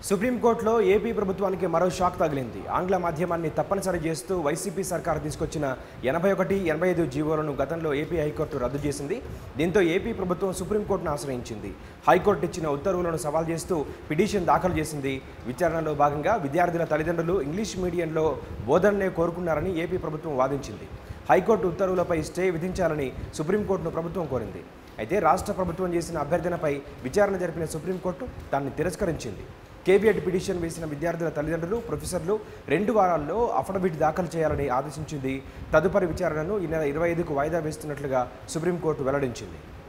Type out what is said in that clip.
సుప్రీంకోర్టులో ఏపీ ప్రభుత్వానికి మరో షాక్ తగిలింది ఆంగ్ల మాధ్యమాన్ని తప్పనిసరి చేస్తూ వైసీపీ సర్కార్ తీసుకొచ్చిన ఎనభై ఒకటి ఎనభై ఐదు జీవోలను గతంలో ఏపీ హైకోర్టు రద్దు చేసింది దీంతో ఏపీ ప్రభుత్వం సుప్రీంకోర్టును ఆశ్రయించింది హైకోర్టు ఇచ్చిన ఉత్తర్వులను సవాల్ చేస్తూ పిటిషన్ దాఖలు చేసింది విచారణలో భాగంగా విద్యార్థుల తల్లిదండ్రులు ఇంగ్లీష్ మీడియంలో బోధననే కోరుకున్నారని ఏపీ ప్రభుత్వం వాదించింది హైకోర్టు ఉత్తర్వులపై స్టే విధించాలని సుప్రీంకోర్టును ప్రభుత్వం కోరింది అయితే రాష్ట్ర ప్రభుత్వం చేసిన అభ్యర్థనపై విచారణ జరిపిన సుప్రీంకోర్టు దాన్ని తిరస్కరించింది కేవీఎట్ పిటిషన్ వేసిన విద్యార్థుల తల్లిదండ్రులు ప్రొఫెసర్లు రెండు వారాల్లో అఫిడవిట్ దాఖలు చేయాలని ఆదేశించింది తదుపరి విచారణను ఈ నెల ఇరవై ఐదుకు వాయిదా వేస్తున్నట్లుగా సుప్రీంకోర్టు వెల్లడించింది